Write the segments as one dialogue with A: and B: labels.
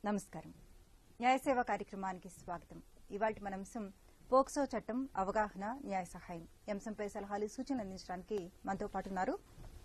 A: నమస్కారం న్యాయసేవ కార్యక్రమానికి స్వాగతం ఇవాటి మన అంశం పోక్సో చట్టం అవగాహన న్యాయ సహాయం ఈ అంశంపై సలహాలు సూచనలు అందించడానికి మనతో పాటు ఉన్నారు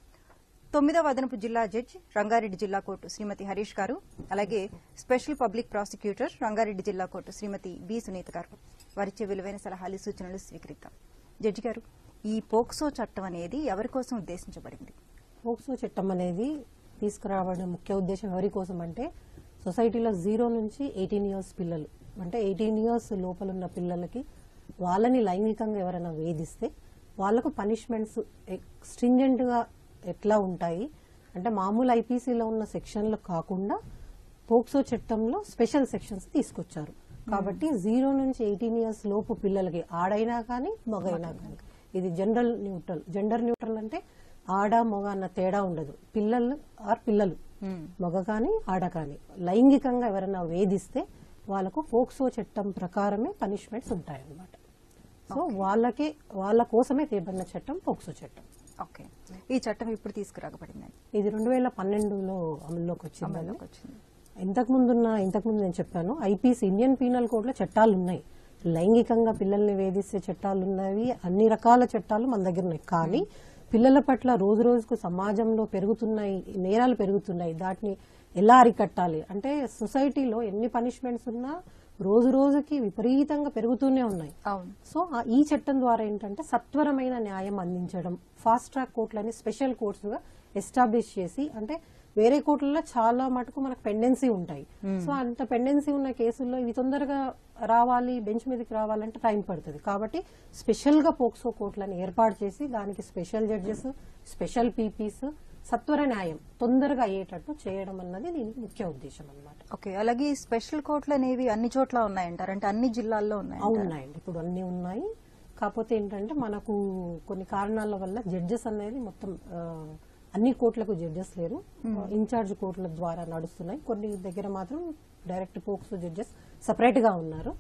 A: తొమ్మిదవ అదనపు జిల్లా జడ్జి రంగారెడ్డి జిల్లా కోర్టు శ్రీమతి హరీష్ గారు అలాగే స్పెషల్ పబ్లిక్ ప్రాసిక్యూటర్ రంగారెడ్డి జిల్లా కోర్టు శ్రీమతి బి సునీత గారు వారిచ్చే విలువైన సలహాలు సూచనలు స్వీకరిద్దాం జడ్జి గారు ఈ పోక్సో చట్టం అనేది ఎవరి కోసం ఉద్దేశించబడింది
B: పోక్సో చట్టం అనేది తీసుకురావడం ముఖ్య ఉద్దేశం ఎవరి కోసం అంటే సొసైటీలో జీరో నుంచి ఎయిటీన్ ఇయర్స్ పిల్లలు అంటే ఎయిటీన్ ఇయర్స్ లోపల ఉన్న పిల్లలకి వాళ్ళని లైంగికంగా ఎవరైనా వేధిస్తే వాళ్ళకు పనిష్మెంట్స్ స్ట్రింజెంట్ గా ఎట్లా ఉంటాయి అంటే మామూలు ఐపీసీలో ఉన్న సెక్షన్లు కాకుండా పోక్సో చట్టంలో స్పెషల్ సెక్షన్స్ తీసుకొచ్చారు కాబట్టి జీరో నుంచి ఎయిటీన్ ఇయర్స్ లోపు పిల్లలకి ఆడైనా కానీ మగైనా కానీ ఇది జనరల్ న్యూట్రల్ జెండర్ న్యూట్రల్ అంటే ఆడ మగ అన్న తేడా ఉండదు పిల్లలు ఆర్ పిల్లలు మగ కానీ ఆడ కానీ లైంగికంగా ఎవరైనా వేధిస్తే వాళ్ళకు పోక్సో చట్టం ప్రకారమే పనిష్మెంట్స్ ఉంటాయన్నమాట సో వాళ్ళకే వాళ్ళ కోసమే తేబడిన చట్టం పోక్సో చట్టం
A: ఓకే ఈ చట్టం ఇప్పుడు తీసుకురాకబడిందండి
B: ఇది రెండు వేల పన్నెండులో అమల్లోకి వచ్చిందని
A: అమల్లోకి వచ్చింది
B: ఇంతకు ముందున్న ఇంతకు ముందు నేను చెప్పాను ఐపీసీ ఇండియన్ పీనల్ కోడ్లో చట్టాలు ఉన్నాయి లైంగికంగా పిల్లల్ని వేధిస్తే చట్టాలు ఉన్నవి అన్ని రకాల చట్టాలు మన దగ్గర ఉన్నాయి కానీ పిల్లల పట్ల రోజు రోజుకు సమాజంలో పెరుగుతున్నాయి నేరాలు పెరుగుతున్నాయి దాటిని ఎలా అరికట్టాలి అంటే సొసైటీలో ఎన్ని పనిష్మెంట్స్ ఉన్నా రోజు రోజుకి విపరీతంగా పెరుగుతూనే ఉన్నాయి
A: అవును
B: సో ఆ- ఈ చట్టం ద్వారా ఏంటంటే సత్వరమైన న్యాయం అందించడం ఫాస్ట్ ట్రాక్ కోర్టులని స్పెషల్ కోర్ట్స్ గా ఎస్టాబ్లిష్ చేసి అంటే వేరే కోర్టులలో చాలా మటుకు మనకు పెండెన్సీ ఉంటాయి సో అంత పెండెన్సీ ఉన్న కేసుల్లో ఇవి తొందరగా రావాలి బెంచ్ మీదకి రావాలంటే టైం పడుతుంది కాబట్టి స్పెషల్ గా పోక్సో కోర్టులను ఏర్పాటు చేసి దానికి స్పెషల్ జడ్జెస్ స్పెషల్ పీపీస్ సత్వర న్యాయం తొందరగా అయ్యేటట్టు చేయడం అన్నది దీని ముఖ్య ఉద్దేశం అన్నమాట
A: ఓకే అలాగే ఈ స్పెషల్ కోర్టులు అనేవి అన్ని చోట్ల ఉన్నాయంటారు అంటే అన్ని జిల్లాల్లో ఉన్నాయి
B: ఉన్నాయండి ఇప్పుడు అన్ని ఉన్నాయి కాకపోతే ఏంటంటే మనకు కొన్ని కారణాల వల్ల జడ్జెస్ అనేది మొత్తం ఆ, అన్ని కోర్టులకు జడ్జెస్ లేరు ఇన్ఛార్జ్ కోర్టుల ద్వారా నడుస్తున్నాయి కొన్ని దగ్గర మాత్రం డైరెక్ట్ పోక్సో జడ్జెస్ సపరేట్ గా ఉన్నారు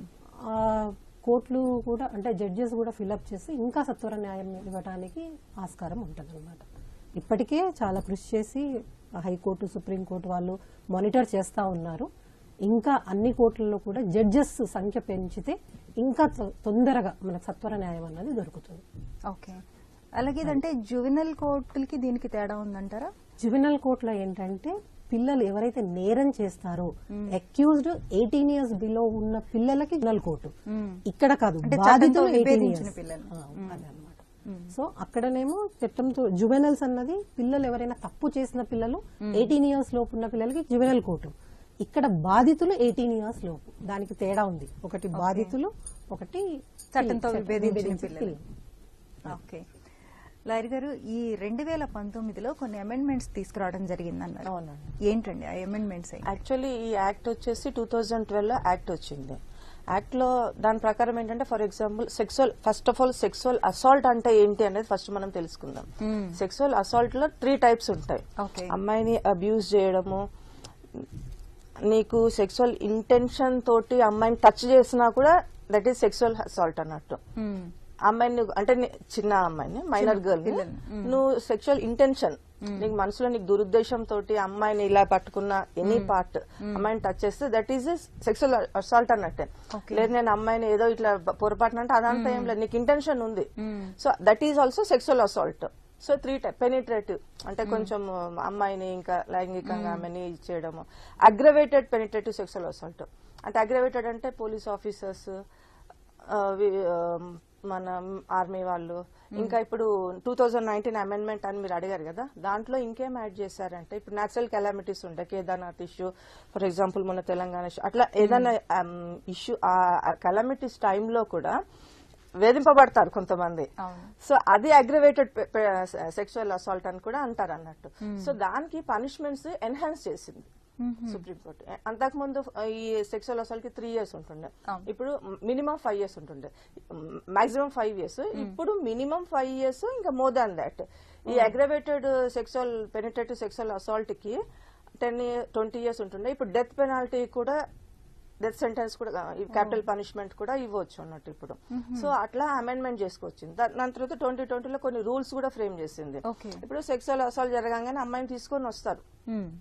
B: ఆ కోర్టులు కూడా అంటే జడ్జెస్ కూడా ఫిలప్ చేసి ఇంకా సత్వర న్యాయం ఇవ్వడానికి ఆస్కారం ఉంటుంది ఇప్పటికే చాలా కృషి చేసి హైకోర్టు సుప్రీంకోర్టు వాళ్ళు మానిటర్ చేస్తా ఉన్నారు ఇంకా అన్ని కోర్టుల్లో కూడా జడ్జెస్ సంఖ్య పెంచితే ఇంకా తొ- తొందరగా మనకు సత్వర న్యాయం అన్నది దొరుకుతుంది
A: ఓకే అలాగే ఇదంటే జువెనల్ కోర్టులకి దీనికి తేడా ఉందంటారా
B: జువెనల్ కోర్టులో ఏంటంటే పిల్లలు ఎవరైతే నేరం చేస్తారో అక్యూజ్డ్ ఎయిటీన్ ఇయర్స్ బిలో ఉన్న పిల్లలకి జువెనల్ కోర్టు ఇక్కడ కాదు
A: అంటే
B: బాధితులు
A: చట్టంతో
B: 18
A: విభేదించిన
B: years.
A: పిల్లలు.
B: ఆ, అదన్నమాట సో అక్కడనేమో చట్టంతో జువెనల్స్ అన్నది పిల్లలు ఎవరైనా తప్పు చేసిన పిల్లలు ఎయిటీన్ ఇయర్స్ లోపు ఉన్న పిల్లలకి జువెనల్ కోర్టు ఇక్కడ బాధితులు ఎయిటీన్ ఇయర్స్ లోపు దానికి తేడా ఉంది ఒకటి బాధితులు ఒకటి
A: చట్టంతో
B: చట్టం-
A: విభేదించిన
B: విభేదించిన
A: పిల్లలు. ఓకే లాయర్ గారు ఈ రెండు వేల పంతొమ్మిదిలో కొన్ని అమెండ్మెంట్స్ తీసుకురావడం జరిగిందన్నారు
C: అవునండి.
A: ఏంటండి ఆ అమెండ్మెంట్స్
C: యాక్చువల్లీ ఈ యాక్ట్ వచ్చేసి టూ థౌజండ్ ట్వెల్వ్ లో యాక్ట్ వచ్చింది యాక్ట్ లో దాని ప్రకారం ఏంటంటే for example sexual first of all sexual assault అంటే ఏంటి అనేది ఫస్ట్ మనం తెలుసుకుందాం సెక్సువల్ అసాల్ట్ లో త్రీ టైప్స్ ఉంటాయి
A: Okay.
C: అమ్మాయిని అబ్యూజ్ చేయడము నీకు సెక్సువల్ ఇంటెన్షన్ తోటి అమ్మాయిని టచ్ చేసినా కూడా దట్ ఈస్ సెక్సువల్ అసాల్ట్ అన్నట్టు అమ్మాయిని నువ్వు- అంటే నీ- చిన్న అమ్మాయిని మైనర్ గర్ల్
A: పిల్లని.
C: నువ్వు సెక్షువల్ ఇంటెన్షన్ నీకు మనసులో నీకు దురుద్దేశం తోటి అమ్మాయిని ఇలా పట్టుకున్న ఎనీ పార్ట్ అమ్మాయిని టచ్ చేస్తే దట్ ఈస్ సెక్షువల్ అసాల్ట్ అన్నట్టే లేదు నేను అమ్మాయిని ఏదో ఇట్లా పొరపాటున అంటే అదంతా ఏం లేదు నీకు ఇంటెన్షన్ ఉంది so that is also sexual assault so three type penetrative అంటే కొంచెం అమ్మాయిని ఇంకా లైంగికంగా ఆమెని ఇది చేయడము అగ్రవేటెడ్ పెనిట్రేటివ్ సెక్షువల్ అసాల్ట్ అంటే అగ్రవేటెడ్ అంటే పోలీస్ ఆఫీసర్స్ ఆ, వి- ఆ, మన ఆర్మీ వాళ్ళు ఇంకా ఇప్పుడు టూ థౌజండ్ నైన్టీన్ అమెండ్మెంట్ అని మీరు అడిగారు కదా దాంట్లో ఇంకేం యాడ్ చేశారంటే ఇప్పుడు నేచురల్ కెలామిటీస్ ఉంటాయి కేదార్నాథ్ ఇష్యూ ఫర్ ఎగ్జాంపుల్ మన తెలంగాణ ఇష్యూ అట్లా ఏదైనా ఇష్యూ ఆ కెలామిటీస్ టైంలో కూడా వేధింపబడతారు కొంతమంది
A: అవును.
C: సో అది అగ్రవేటెడ్ సెక్షువల్ అసాల్ట్ అని కూడా అంటారు అన్నట్టు సో దానికి పనిష్మెంట్స్ ఎన్హాన్స్ చేసింది సుప్రీంకోర్టు అంతకుముందు ఈ సెక్షువల్ అసాల్ట్ కి త్రీ ఇయర్స్ ఉంటుండే
A: అవును.
C: ఇప్పుడు మినిమం ఫైవ్ ఇయర్స్ ఉంటుండే మాక్సిమం ఫైవ్ ఇయర్స్ ఇప్పుడు మినిమం ఫైవ్ ఇయర్స్ ఇంకా మోర్ దాన్ దాట్ ఈ aggravated sexual penetrative sexual assault కి టెన్ ట్వంటీ ఇయర్స్ ఉంటుండే ఇప్పుడు డెత్ పెనాల్టీ కూడా డెత్ సెంటెన్స్ కూడా క్యాపిటల్ పనిష్మెంట్ కూడా ఇవ్వచ్చు అన్నట్టు ఇప్పుడు సో అట్లా అమెండ్మెంట్ చేసుకొచ్చింది దా- దాని తర్వాత ట్వంటీ ట్వంటీలో కొన్ని రూల్స్ కూడా ఫ్రేమ్ చేసింది
A: Okay.
C: ఇప్పుడు సెక్సువల్ అసాల్ట్ జరగానే అమ్మాయిని తీసుకొని వస్తారు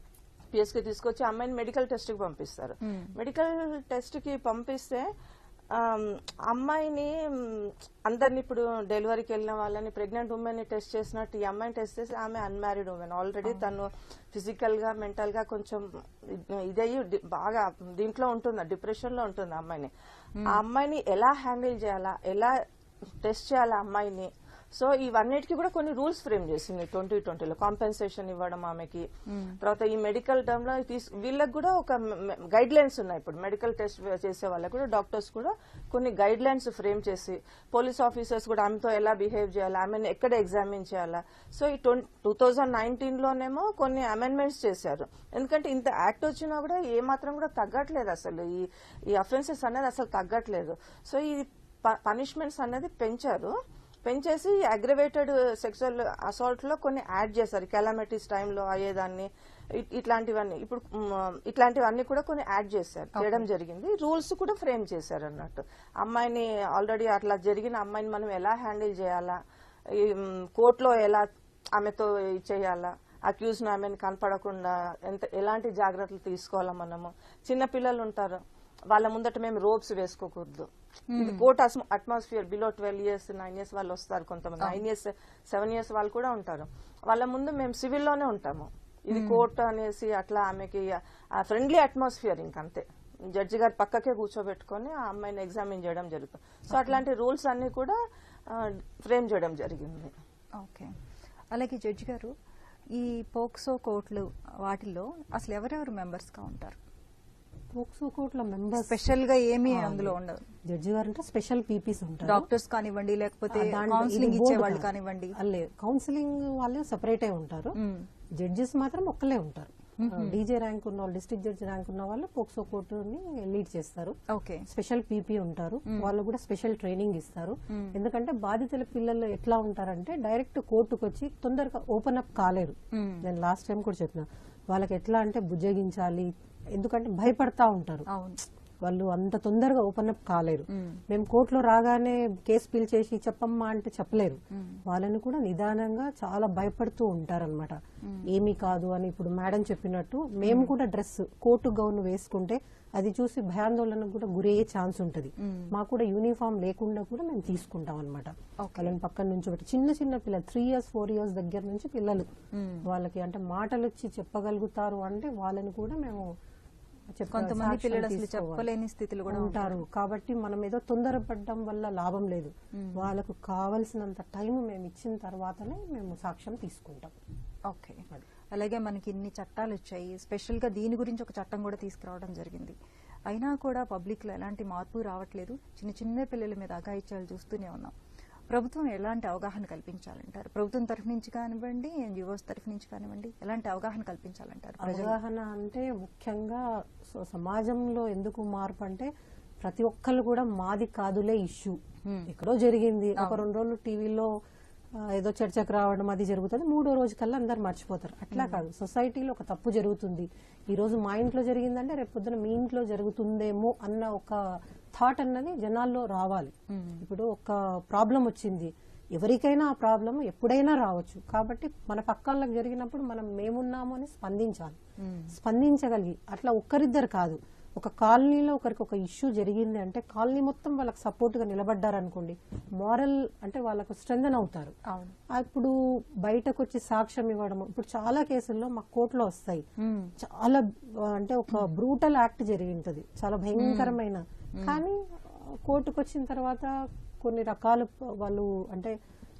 C: పిఎస్ కి తీసుకొచ్చి అమ్మాయిని మెడికల్ టెస్ట్ కి పంపిస్తారు మెడికల్ టెస్ట్ కి పంపిస్తే ఆమ్, అమ్మాయిని మ్, అందరిని ఇప్పుడు డెలివరీకి వెళ్ళిన వాళ్ళని ప్రెగ్నెంట్ ఉమెన్ ని టెస్ట్ చేసినట్టు ఈ అమ్మాయిని టెస్ట్ చేసి ఆమె అన్మ్యారీడ్ ఉమెన్ ఆల్రెడీ తను ఫిజికల్ గా మెంటల్ గా కొంచెం ఇద్- ఇదయ్యి డి- బాగా దీంట్లో ఉంటుంది డిప్రెషన్ లో ఉంటుంది ఆ అమ్మాయిని ఆ అమ్మాయిని ఎలా హ్యాండిల్ చేయాలా ఎలా టెస్ట్ చేయాలా అమ్మాయిని సో ఇవన్నిటికీ కూడా కొన్ని రూల్స్ ఫ్రేమ్ చేసింది ట్వంటీ ట్వంటీలో కాంపెన్సేషన్ ఇవ్వడం ఆమెకి తర్వాత ఈ మెడికల్ టర్మ్ లో తీసు- వీళ్ళకి కూడా ఒక గైడ్ లైన్స్ ఉన్నాయి ఇప్పుడు మెడికల్ టెస్ట్ చేసే వాళ్ళకి కూడా డాక్టర్స్ కూడా కొన్ని గైడ్ లైన్స్ ఫ్రేమ్ చేసి పోలీస్ ఆఫీసర్స్ కూడా ఆమెతో ఎలా బిహేవ్ చేయాలా ఆమెను ఎక్కడ ఎగ్జామిన్ చేయాలా సో ఈ టూ థౌజండ్ నైన్టీన్ లోనేమో కొన్ని అమెండ్మెంట్స్ చేశారు ఎందుకంటే ఇంత యాక్ట్ వచ్చినా కూడా ఏ మాత్రం కూడా తగ్గట్లేదు అసలు ఈ ఈ అఫెన్సెస్ అనేది అసలు తగ్గట్లేదు సో ఈ పనిష్మెంట్స్ అనేది పెంచారు పెంచేసి అగ్రవేటెడ్ సెక్సువల్ అసాల్ట్ లో కొన్ని యాడ్ చేశారు కెలామిటీస్ టైంలో అయ్యేదాన్ని ఇ- ఇట్లాంటివన్నీ ఇప్పుడు మ్, ఇట్లాంటివన్నీ కూడా కొన్ని యాడ్ చేశారు చేయడం జరిగింది రూల్స్ కూడా ఫ్రేమ్ చేశారు అన్నట్టు అమ్మాయిని ఆల్రెడీ అట్లా జరిగిన అమ్మాయిని మనం ఎలా హ్యాండిల్ చేయాలా ఈ, మ్, కోర్టులో ఎలా ఆమెతో చేయాలా అక్యూజ్ ఆమెను కనపడకుండా ఎంత ఎలాంటి జాగ్రత్తలు తీసుకోవాలా మనము చిన్న పిల్లలు ఉంటారు వాళ్ళ ముందట మేము రోప్స్ వేసుకోకూడదు ఇది court atmosphere below twelve years nine years వాళ్ళు వస్తారు కొంతమంది నైన్ ఇయర్స్ సెవెన్ ఇయర్స్ వాళ్ళు కూడా ఉంటారు వాళ్ళ ముందు మేము సివిల్ లోనే ఉంటాము ఇది కోర్ట్ అనేసి అట్లా ఆమెకి ఫ్రెండ్లీ అట్మాస్ఫియర్ ఇంకంతే జడ్జి గారు పక్కకే కూర్చోబెట్టుకొని ఆ అమ్మాయిని ఎగ్జామిన్ చేయడం జరుగుతుంది సో అట్లాంటి రూల్స్ అన్ని కూడా ఫ్రేమ్ చేయడం జరిగింది
A: ఓకే అలాగే జడ్జి గారు ఈ పోక్సో కోర్టులు వాటిల్లో అసలు ఎవరెవరు మెంబర్స్ గా ఉంటారు
B: పోక్సో కోర్టులో మెంబర్స్
A: స్పెషల్ గా ఏమీ అందులో ఉండదు
B: జడ్జి గారు అంటే స్పెషల్ పీపీస్ ఉంటారు
A: డాక్టర్స్ కానివ్వండి లేకపోతే
B: ఆ, దాంట్లో
A: కౌన్సిలింగ్
B: ఇది
A: ఇచ్చే
B: board
A: వాళ్ళు
B: కాదు.
A: కానివ్వండి
B: ఆ, లేదు కౌన్సిలింగ్ వాళ్ళు సెపరేట్ అయి ఉంటారు జడ్జెస్ మాత్రం ఒక్కలే ఉంటారు డీజే ర్యాంక్ ఉన్న వాళ్ళు డిస్ట్రిక్ట్ జడ్జి ర్యాంక్ ఉన్న వాళ్ళు పోక్సో కోర్టుని లీడ్ చేస్తారు
A: ఓకే
B: స్పెషల్ పీపీ ఉంటారు వాళ్ళు కూడా స్పెషల్ ట్రైనింగ్ ఇస్తారు ఎందుకంటే బాధితుల పిల్లలు ఎట్లా ఉంటారంటే డైరెక్ట్ కోర్టుకు వచ్చి తొందరగా ఓపెన్ అప్ కాలేరు నేను లాస్ట్ టైం కూడా చెప్పిన వాళ్ళకి ఎట్లా అంటే బుజ్జగించాలి ఎందుకంటే భయపడతా ఉంటారు
A: అవును
B: వాళ్ళు అంత తొందరగా ఓపెన్ అప్ కాలేరు మేము కోర్టులో రాగానే కేసు పిలిచేసి చెప్పమ్మా అంటే చెప్పలేరు వాళ్ళని కూడా నిదానంగా చాలా భయపడుతూ ఉంటారన్నమాట ఏమీ కాదు అని ఇప్పుడు మేడం చెప్పినట్టు మేము కూడా డ్రెస్ కోర్టు గౌన్ వేసుకుంటే అది చూసి భయాందోళనకు కూడా గురయ్యే ఛాన్స్ ఉంటది మాకు కూడా యూనిఫామ్ లేకుండా కూడా మేము తీసుకుంటాం అనమాట వాళ్ళని పక్కన నుంచి ఒకటి చిన్న చిన్న పిల్లలు త్రీ ఇయర్స్ ఫోర్ ఇయర్స్ దగ్గర నుంచి పిల్లలు వాళ్ళకి అంటే మాటలు వచ్చి చెప్పగలుగుతారు అంటే వాళ్ళని కూడా మేము చెప్ప-
A: కొంతమంది
B: సాక్ష్యం
A: పిల్లలు అసలు
B: తీసుకోవాలి.
A: చెప్పలేని స్థితిలో కూడా
B: ఉంటారు కాబట్టి మనం ఏదో తొందరపడడం వల్ల లాభం లేదు వాళ్ళకు కావలసినంత టైం మేము ఇచ్చిన తర్వాతనే మేము సాక్ష్యం తీసుకుంటాం
A: ఓకే అలాగే మనకి ఇన్ని చట్టాలు వచ్చాయి స్పెషల్ గా దీని గురించి ఒక చట్టం కూడా తీసుకురావడం జరిగింది అయినా కూడా పబ్లిక్ లో ఎలాంటి మార్పు రావట్లేదు చిన్న చిన్న పిల్లల మీద అఘాయిత్యాలు చూస్తూనే ఉన్నాం ప్రభుత్వం ఎలాంటి అవగాహన కల్పించాలంటారు ప్రభుత్వం తరఫు నుంచి కానివ్వండి ఎన్జిఓస్ తరఫు నుంచి కానివ్వండి ఎలాంటి అవగాహన కల్పించాలంటారు ప్రజలు
B: అవగాహన అంటే ముఖ్యంగా సో- సమాజంలో ఎందుకు మార్పు అంటే ప్రతి ఒక్కళ్ళు కూడా మాది కాదులే ఇష్యూ ఎక్కడో జరిగింది ఒక రెండు రోజులు టీవీలో ఆ, ఏదో చర్చకు రావడం అది జరుగుతుంది మూడో రోజు కల్లా అందరు మర్చిపోతారు అట్లా కాదు సొసైటీలో ఒక తప్పు జరుగుతుంది ఈ రోజు మా ఇంట్లో జరిగిందంటే రేపు పొద్దున మీ ఇంట్లో జరుగుతుందేమో అన్న ఒక థాట్ అన్నది జనాల్లో రావాలి ఇప్పుడు ఒక ప్రాబ్లం వచ్చింది ఎవరికైనా ఆ ప్రాబ్లం ఎప్పుడైనా రావచ్చు కాబట్టి మన పక్కలకు జరిగినప్పుడు మనం మేమున్నాము అని స్పందించాలి స్పందించగలిగి అట్లా ఒక్కరిద్దరు కాదు ఒక కాలనీలో ఒకరికి ఒక ఇష్యూ జరిగింది అంటే కాలనీ మొత్తం వాళ్ళకి సపోర్ట్ గా నిలబడ్డారనుకోండి మారల్ అంటే వాళ్ళకు స్ట్రెంగ్ అవుతారు
A: అవును
B: ఇప్పుడు బయటకు వచ్చి సాక్ష్యం ఇవ్వడం ఇప్పుడు చాలా కేసుల్లో మా కోర్టులో వస్తాయి చాలా ఆ, అంటే ఒక బ్రూటల్ యాక్ట్ జరిగి ఉంటది చాలా భయంకరమైన కానీ ఆ, కోర్టుకు వచ్చిన తర్వాత కొన్ని రకాల ప- వాళ్ళు అంటే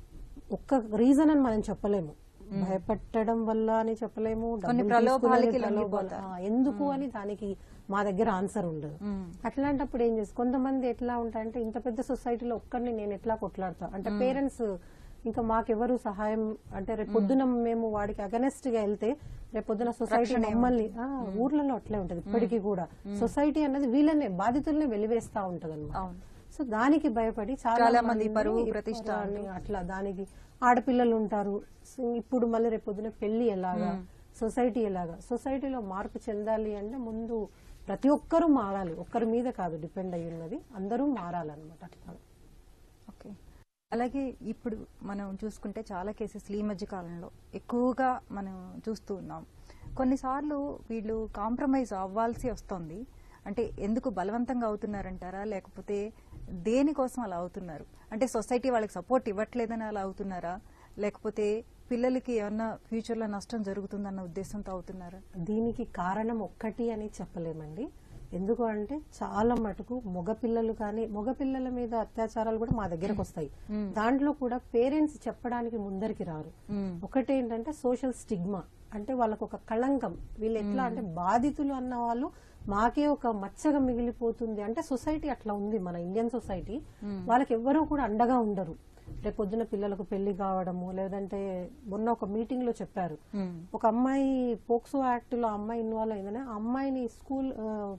B: ఒక్క రీజన్ అని మనం చెప్పలేము భయపెట్టడం వల్ల అని చెప్పలేము డబ్బులు
A: ప్రలోభాలకి
B: తీసుకునేది ప్రలోభాలు.
A: లొంగిపోతారు.
B: ఆ, ఎందుకు అని దానికి మా దగ్గర ఆన్సర్ ఉండదు అట్లాంటప్పుడు ఏం చేసి కొంతమంది ఎట్లా ఉంటారంటే ఇంత పెద్ద సొసైటీలో ఒక్కరిని నేను ఎట్లా కొట్లాడతా అంటే పేరెంట్స్ ఇంకా మాకెవరు సహాయం అంటే రేపు పొద్దున మేము వాడికి అగనెస్ట్ గా వెళ్తే రేపు పొద్దున సొసైటీ మమ్మల్ని ఆ, ఊర్లలో అట్లే ఉంటది ఇప్పటికీ కూడా సొసైటీ అన్నది వీళ్ళనే బాధితుల్ని వెలివేస్తా ఉంటది
A: అవును.
B: సో దానికి భయపడి చాలా
A: చాలా మంది
B: మంది
A: పరువు ప్రతిష్ట
B: అని అట్లా దానికి ఆడపిల్లలు ఉంటారు సో ఇప్పుడు మళ్ళీ రేపు పొద్దున పెళ్లి ఎలాగా సొసైటీ ఎలాగా సొసైటీలో మార్పు చెందాలి అంటే ముందు ప్రతి ఒక్కరూ మారాలి ఒక్కరి మీద కాదు డిపెండ్ అయి ఉన్నది అందరూ మారాలన్నమాట అట్లా
A: ఓకే అలాగే ఇప్పుడు మనం చూసుకుంటే చాలా కేసెస్ ఈ మధ్య కాలంలో ఎక్కువగా మనం చూస్తూ ఉన్నాం కొన్నిసార్లు వీళ్ళు కాంప్రమైజ్ అవ్వాల్సి వస్తుంది అంటే ఎందుకు బలవంతంగా అవుతున్నారంటారా లేకపోతే దేనికోసం అలా అవుతున్నారు అంటే సొసైటీ వాళ్ళకి సపోర్ట్ ఇవ్వట్లేదని అలా అవుతున్నారా లేకపోతే పిల్లలకి ఏమన్నా ఫ్యూచర్లో నష్టం జరుగుతుందన్న ఉద్దేశంతో అవుతున్నారా
B: దీనికి కారణం ఒక్కటి అని చెప్పలేమండి ఎందుకు అంటే చాలా మటుకు మగపిల్లలు కానీ మగపిల్లల మీద అత్యాచారాలు కూడా మా దగ్గరకు వస్తాయి దాంట్లో కూడా పేరెంట్స్ చెప్పడానికి ముందరికి రారు ఒకటి ఏంటంటే సోషల్ స్టిగ్మా అంటే వాళ్ళకు ఒక కళంకం వీళ్ళు ఎట్లా అంటే బాధితులు అన్న వాళ్ళు మాకే ఒక మచ్చగా మిగిలిపోతుంది అంటే సొసైటీ అట్లా ఉంది మన ఇండియన్ సొసైటీ వాళ్ళకి ఎవ్వరూ కూడా అండగా ఉండరు రేపు పొద్దున పిల్లలకు పెళ్లి కావడము లేదంటే మొన్న ఒక మీటింగ్ లో చెప్పారు ఒక అమ్మాయి పోక్సో యాక్ట్ లో అమ్మాయి ఇన్వాల్వ్ అయిందని ఆ అమ్మాయిని స్కూల్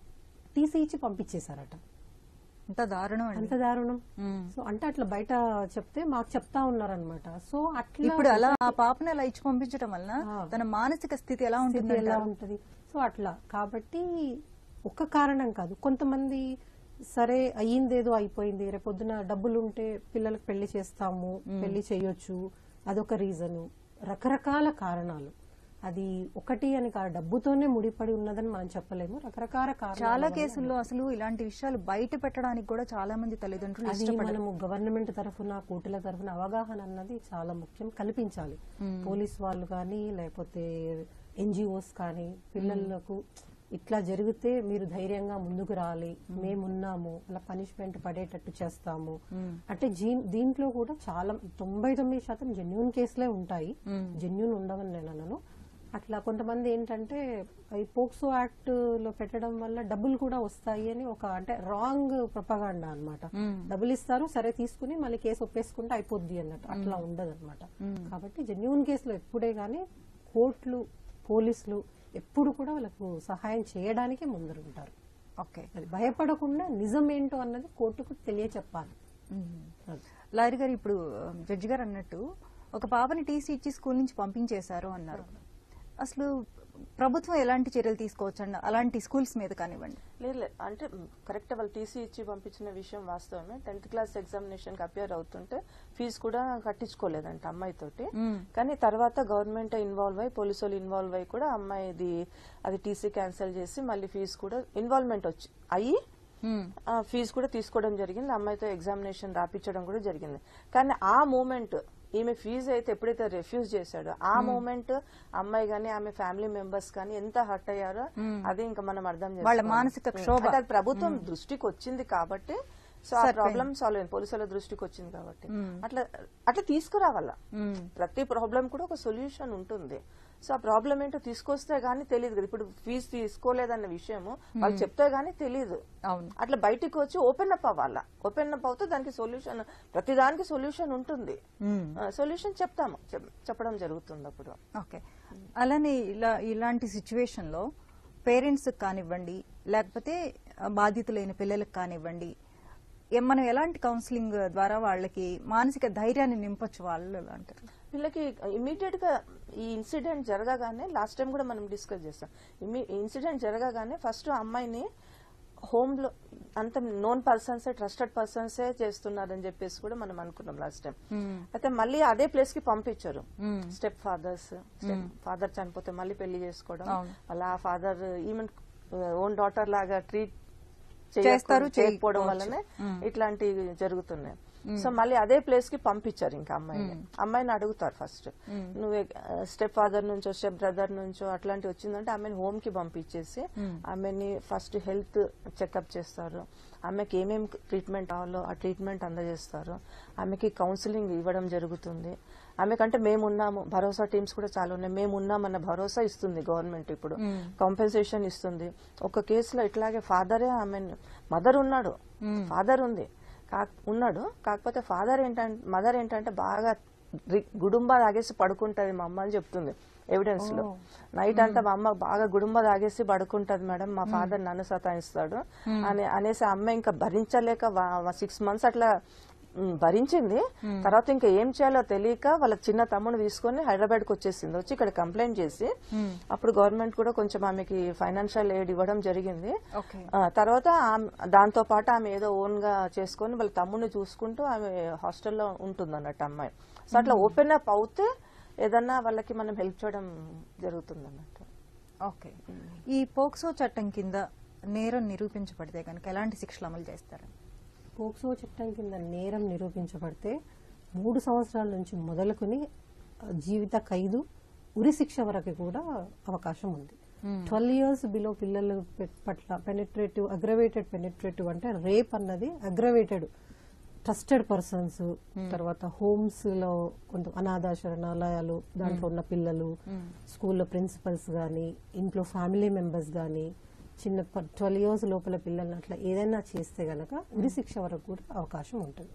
B: టీసీ ఇచ్చి పంపించేశారట
A: అంత దారుణం
B: అంత
A: అండి
B: దారుణం
A: మ్మ్.
B: సో అంటే అట్లా బయట చెప్తే మాకు చెప్తా ఉన్నారనమాట సో అట్లా
A: ఇప్పుడు అలా ఆ పాపని అలా ఇచ్చి పంపించడం వలన
B: ఆ.
A: తన మానసిక స్థితి ఎలా
B: స్థితి
A: ఉంటుంది
B: ఎలా ఉంటది సో అట్లా కాబట్టి ఒక కారణం కాదు కొంతమంది సరే అయ్యిందేదో అయిపోయింది రేపొద్దున డబ్బులు ఉంటే పిల్లలకు పెళ్లి చేస్తాము పెళ్లి చేయొచ్చు అదొక రీజను రకరకాల కారణాలు అది ఒకటి అని కాదు డబ్బుతోనే ముడిపడి ఉన్నదని మనం చెప్పలేము రకరకాల కారణాలు
A: చాలా కేసుల్లో అసలు ఇలాంటి విషయాలు బయట పెట్టడానికి కూడా చాలా మంది తల్లిదండ్రులు
B: అది
A: ఇష్టపడరు
B: మనము గవర్నమెంట్ తరఫున కోర్టుల తరఫున అవగాహన అన్నది చాలా ముఖ్యం కల్పించాలి పోలీస్ వాళ్ళు కానీ లేకపోతే ఎన్జిఓస్ కానీ పిల్లలకు ఇట్లా జరిగితే మీరు ధైర్యంగా ముందుకు రాలి మేమున్నాము అలా పనిష్మెంట్ పడేటట్టు చేస్తాము అంటే జీ- దీంట్లో కూడా చాలా తొంభై తొమ్మిది శాతం జెన్యున్ కేసులే ఉంటాయి జెన్యున్ ఉండవని నేను అన్నాను అట్లా కొంతమంది ఏంటంటే ఈ పోక్సో యాక్ట్ లో పెట్టడం వల్ల డబ్బులు కూడా వస్తాయి అని ఒక అంటే రాంగ్ ప్రపగాండా అన్నమాట డబ్బులు ఇస్తారు సరే తీసుకుని మళ్ళీ కేసు ఒప్పేసుకుంటే అయిపోద్ది అన్నట్టు అట్లా ఉండదు అనమాట కాబట్టి జెన్యున్ కేసులో ఎప్పుడే గానీ కోర్టులు పోలీసులు ఎప్పుడు కూడా వాళ్ళకు సహాయం చేయడానికి ముందరుంటారు
A: ఓకే
B: అది భయపడకుండా నిజం ఏంటో అన్నది కోర్టుకు తెలియచెప్పాలి అది.
A: లాయర్ గారు ఇప్పుడు జడ్జి గారు అన్నట్టు ఒక పాపని టీసీ ఇచ్చి స్కూల్ నుంచి పంపించేశారు అన్నారు అసలు ప్రభుత్వం ఎలాంటి చర్యలు తీసుకోవచ్చండి అలాంటి స్కూల్స్ మీద కానివ్వండి
C: లేదు లేదు అంటే కరెక్ట్ వాళ్ళు టీసీ ఇచ్చి పంపించిన విషయం వాస్తవమే టెన్త్ క్లాస్ ఎగ్జామినేషన్ కి అపియర్ అవుతుంటే ఫీజు కూడా కట్టించుకోలేదంట అమ్మాయితోటి కానీ తర్వాత గవర్నమెంట్ ఇన్వాల్వ్ అయ్యి పోలీసు వాళ్ళు ఇన్వాల్వ్ అయ్యి కూడా అమ్మాయిది అది టీసీ క్యాన్సిల్ చేసి మళ్ళీ ఫీజు కూడా ఇన్వాల్వ్మెంట్ వచ్చి అయ్యి ఆ ఫీజు కూడా తీసుకోవడం జరిగింది అమ్మాయితో ఎగ్జామినేషన్ రాపించడం కూడా జరిగింది కానీ ఆ మూమెంట్ ఈమె ఫీజు అయితే ఎప్పుడైతే రిఫ్యూజ్ చేశాడో ఆ మూమెంట్ అమ్మాయి గానీ ఆమె ఫ్యామిలీ మెంబర్స్ కానీ ఎంత హర్ట్ అయ్యారో అది ఇంకా మనం అర్థం
A: వాళ్ళ
C: చేసుకోవాలి.
A: మానసిక క్షోభ.
C: అంటే అది ప్రభుత్వం దృష్టికి వచ్చింది కాబట్టి సో ఆ ప్రాబ్లం సాల్వ్ అయింది పోలీసుల దృష్టికి వచ్చింది కాబట్టి అట్లా అట్లా తీసుకురావాలా ప్రతి ప్రాబ్లం కూడా ఒక సొల్యూషన్ ఉంటుంది సో ఆ ప్రాబ్లం ఏంటో తీసుకొస్తే గానీ తెలియదు కదా ఇప్పుడు ఫీజు తీసుకోలేదన్న విషయము వాళ్ళు చెప్తే గానీ తెలియదు
A: అవును
C: అట్లా బయటికి వచ్చి ఓపెన్ అప్ అవ్వాలా ఓపెన్ అప్ అవుతే దానికి సొల్యూషన్ ప్రతి దానికి సొల్యూషన్ ఉంటుంది సొల్యూషన్ చెప్తాము చెప్- చెప్పడం జరుగుతుంది అప్పుడు
A: ఓకే అలానే ఇలా ఇలాంటి సిచ్యువేషన్ లో పేరెంట్స్ కానివ్వండి లేకపోతే ఆ, బాధితులైన పిల్లలకు కానివ్వండి ఏ- మనం ఎలాంటి కౌన్సిలింగ్ ద్వారా వాళ్ళకి మానసిక ధైర్యాన్ని నింపొచ్చు వాళ్ళు అంటారు
C: వీళ్ళకి ఇమీడియట్ గా ఈ ఇన్సిడెంట్ జరగగానే లాస్ట్ టైం కూడా మనం డిస్కస్ చేస్తాం ఇన్సిడెంట్ జరగగానే ఫస్ట్ అమ్మాయిని హోమ్ లో అంత నోన్ పర్సన్స్ ట్రస్టెడ్ పర్సన్సే చేస్తున్నారని చెప్పేసి కూడా మనం అనుకున్నాం లాస్ట్ టైం అయితే మళ్ళీ అదే ప్లేస్ కి పంపించారు స్టెప్ ఫాదర్స్ స్టెప్ ఫాదర్ చనిపోతే మళ్ళీ పెళ్లి చేసుకోవడం
A: అవును.
C: వాళ్ళ ఆ ఫాదర్ ఈవెన్ ఓన్ డాటర్ లాగా ట్రీట్
A: చేస్తారు,
C: చేయకపోవడం
A: చేయకపోవచ్చు.
C: వల్లనే ఇట్లాంటివి జరుగుతున్నాయి సో మళ్ళీ అదే ప్లేస్ కి పంపించారు ఇంకా అమ్మాయిని అమ్మాయిని అడుగుతారు ఫస్ట్ నువ్వు స్టెప్ ఫాదర్ నుంచో స్టెప్ బ్రదర్ నుంచో అట్లాంటివి వచ్చిందంటే ఆమెను హోమ్ కి పంపించేసి ఆమెని ఫస్ట్ హెల్త్ చెకప్ చేస్తారు ఆమెకి ఏమేమి ట్రీట్మెంట్ కావాలో ఆ ట్రీట్మెంట్ అందజేస్తారు ఆమెకి కౌన్సిలింగ్ ఇవ్వడం జరుగుతుంది ఆమెకంటే మేమున్నాము భరోసా టీమ్స్ కూడా చాలా ఉన్నాయి మేము ఉన్నామన్న భరోసా ఇస్తుంది గవర్నమెంట్ ఇప్పుడు కాంపెన్సేషన్ ఇస్తుంది ఒక కేసులో ఇట్లాగే ఫాదరే ఆమె మదర్ ఉన్నాడు ఫాదర్ ఉంది కా- ఉన్నాడు కాకపోతే ఫాదర్ ఏంటంటే మదర్ ఏంటంటే బాగా రి- గుడుంబా తాగేసి పడుకుంటది మా అమ్మ అని చెప్తుంది ఎవిడెన్స్ లో నైట్ అంతా మా అమ్మ బాగా గుడుంబ తాగేసి పడుకుంటది మేడం మా ఫాదర్ నన్ను సతాయిస్తాడు అని అనేసి ఆ అమ్మ ఇంకా భరించలేక సిక్స్ మంత్స్ అట్లా ఉమ్, భరించింది తర్వాత ఇంకా ఏం చేయాలో తెలియక వాళ్ళ చిన్న తమ్ముడు తీసుకొని హైదరాబాద్ కి వచ్చేసింది వచ్చి ఇక్కడ కంప్లైంట్ చేసి అప్పుడు గవర్నమెంట్ కూడా కొంచెం ఆమెకి ఫైనాన్షియల్ ఎయిడ్ ఇవ్వడం జరిగింది
A: ఓకే
C: ఆ, తర్వాత ఆమె- దాంతో పాటు ఆమె ఏదో ఓన్ గా చేసుకొని వాళ్ళ తమ్ముడిని చూసుకుంటూ ఆమె హాస్టల్లో ఉంటుంది అన్నట్టు అమ్మాయి సో అట్లా ఓపెన్ అప్ అవుతే ఏదన్నా వాళ్ళకి మనం హెల్ప్ చేయడం జరుగుతుంది అన్నట్టు
A: ఓకే ఈ పోక్సో చట్టం కింద నేరం నిరూపించబడితే కనుక ఎలాంటి శిక్షలు అమలు చేస్తారు
B: పోక్సో చట్టం కింద నేరం నిరూపించబడితే మూడు సంవత్సరాల నుంచి మొదలుకొని ఆ, జీవిత ఖైదు ఉరి శిక్ష వరకు కూడా అవకాశం ఉంది ట్వెల్వ్ ఇయర్స్ బిలో పిల్లల పె- పట్ల పెనిట్రేటివ్ అగ్రవేటెడ్ పెనిట్రేటివ్ అంటే రేప్ అన్నది అగ్రవేటెడ్ ట్రస్టెడ్ పర్సన్స్ తర్వాత హోమ్స్ లో కొంత అనాథ శరణాలయాలు దాంట్లో ఉన్న పిల్లలు స్కూల్లో ప్రిన్సిపల్స్ గాని ఇంట్లో ఫ్యామిలీ మెంబర్స్ గాని చిన్న ట్వెల్వ్ ఇయర్స్ లోపల పిల్లల్ని అట్లా ఏదైనా చేస్తే గనక ఉరి శిక్ష వరకు కూడా అవకాశం ఉంటుంది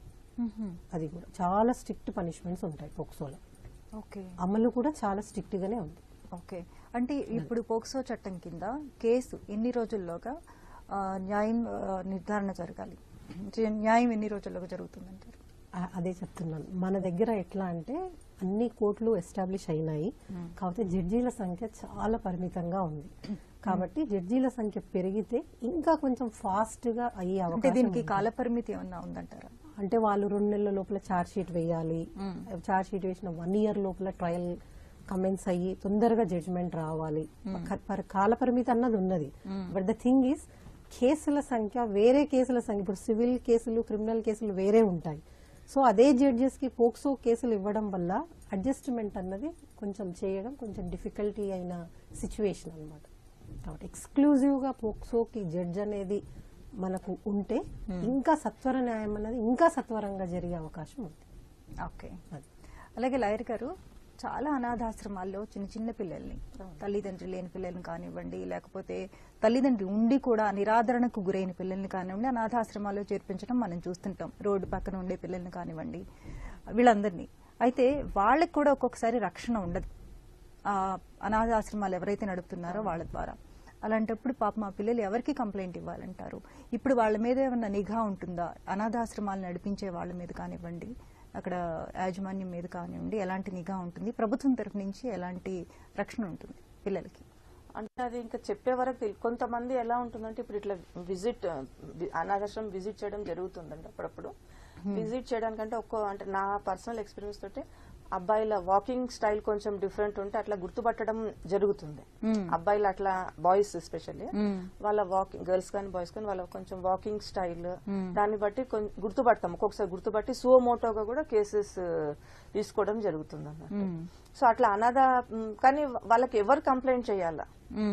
B: అది కూడా చాలా స్ట్రిక్ట్ పనిష్మెంట్స్ ఉంటాయి పోక్సోలో
A: ఓకే
B: అమలు కూడా చాలా స్ట్రిక్ట్ గానే ఉంది
A: ఓకే అంటే ఇప్పుడు పోక్సో చట్టం కింద కేసు ఎన్ని రోజుల్లోగా ఆ, న్యాయం ఆ, నిర్ధారణ జరగాలి జ- న్యాయం ఎన్ని రోజుల్లోగా జరుగుతుందంటారు
B: ఆ- అదే చెప్తున్నాను మన దగ్గర ఎట్లా అంటే అన్ని కోర్టులు ఎస్టాబ్లిష్ అయినాయి కాకపోతే జడ్జీల సంఖ్య చాలా పరిమితంగా ఉంది కాబట్టి జడ్జీల సంఖ్య పెరిగితే ఇంకా కొంచెం ఫాస్ట్ గా అయ్యే
A: అంటే
B: అవకాశం
A: దీనికి
B: ఉంది.
A: కాలపరిమితి ఏమన్నా ఉందంటారా
B: అంటే వాళ్ళు రెండు నెలల లోపల ఛార్జ్ షీట్ వేయాలి ఛార్జ్ షీట్ వేసిన వన్ ఇయర్ లోపల ట్రయల్ కమెంట్స్ అయ్యి తొందరగా జడ్జిమెంట్ రావాలి క- పర్- కాలపరిమితి అన్నది ఉన్నది బట్ ద థింగ్ ఈస్ కేసుల సంఖ్య వేరే కేసుల సంఖ్య ఇప్పుడు సివిల్ కేసులు క్రిమినల్ కేసులు వేరే ఉంటాయి సో అదే జడ్జెస్ కి పోక్సో కేసులు ఇవ్వడం వల్ల అడ్జస్ట్మెంట్ అన్నది కొంచెం చేయడం కొంచెం డిఫికల్టీ అయిన సిచ్యువేషన్ అన్నమాట కాబట్టి ఎక్స్క్లూజివ్ గా పోక్సోకి జడ్జ్ అనేది మనకు ఉంటే ఇంకా సత్వర న్యాయం అన్నది ఇంకా సత్వరంగా జరిగే అవకాశం ఉంది
A: ఓకే
B: అది
A: అలాగే లాయర్ గారు చాలా అనాథాశ్రమాల్లో చిన్న చిన్న పిల్లల్ని తల్లిదండ్రులు లేని పిల్లల్ని కానివ్వండి లేకపోతే తల్లిదండ్రులు ఉండి కూడా నిరాదరణకు గురైన పిల్లల్ని కానివ్వండి అనాథాశ్రమాల్లో చేర్పించడం మనం చూస్తుంటాం రోడ్డు పక్కన ఉండే పిల్లల్ని కానివ్వండి వీళ్ళందరినీ అయితే వాళ్ళకి కూడా ఒక్కొక్కసారి రక్షణ ఉండదు ఆ అనాథాశ్రమాలు ఎవరైతే నడుపుతున్నారో వాళ్ళ ద్వారా అలాంటప్పుడు పాప మా పిల్లలు ఎవరికి కంప్లైంట్ ఇవ్వాలంటారు ఇప్పుడు వాళ్ళ మీద ఏమన్నా నిఘా ఉంటుందా అనాథాశ్రమాలు నడిపించే వాళ్ళ మీద కానివ్వండి అక్కడ యాజమాన్యం మీద కానివ్వండి ఎలాంటి నిఘా ఉంటుంది ప్రభుత్వం తరఫు నుంచి ఎలాంటి రక్షణ ఉంటుంది పిల్లలకి
C: అంటే అది ఇంకా చెప్పే వరకు తెలి- కొంతమంది ఎలా ఉంటుందంటే ఇప్పుడు ఇట్లా విజిట్ అనాథాశ్రమం విజిట్ చేయడం జరుగుతుందండి అప్పుడప్పుడు విజిట్ చేయడానికంటే ఒక్కో అంటే నా పర్సనల్ ఎక్స్పీరియన్స్ తోటి అబ్బాయిల వాకింగ్ స్టైల్ కొంచెం డిఫరెంట్ ఉంటే అట్లా గుర్తుపట్టడం జరుగుతుంది అబ్బాయిలు అట్లా బాయ్స్ ఎస్పెషల్లీ వాళ్ళ వాకింగ్ గర్ల్స్ కానీ బాయ్స్ కానీ వాళ్ళ కొంచెం వాకింగ్ స్టైల్ దాన్ని బట్టి కొం- గుర్తుపడతాం ఒక్కొక్కసారి గుర్తుపట్టి సువమోటోగా కూడా కేసెస్ తీసుకోవడం జరుగుతుంది అన్నట్టు సో అట్లా అనాథ మ్, కానీ వాళ్ళకి ఎవరు కంప్లైంట్ చేయాలా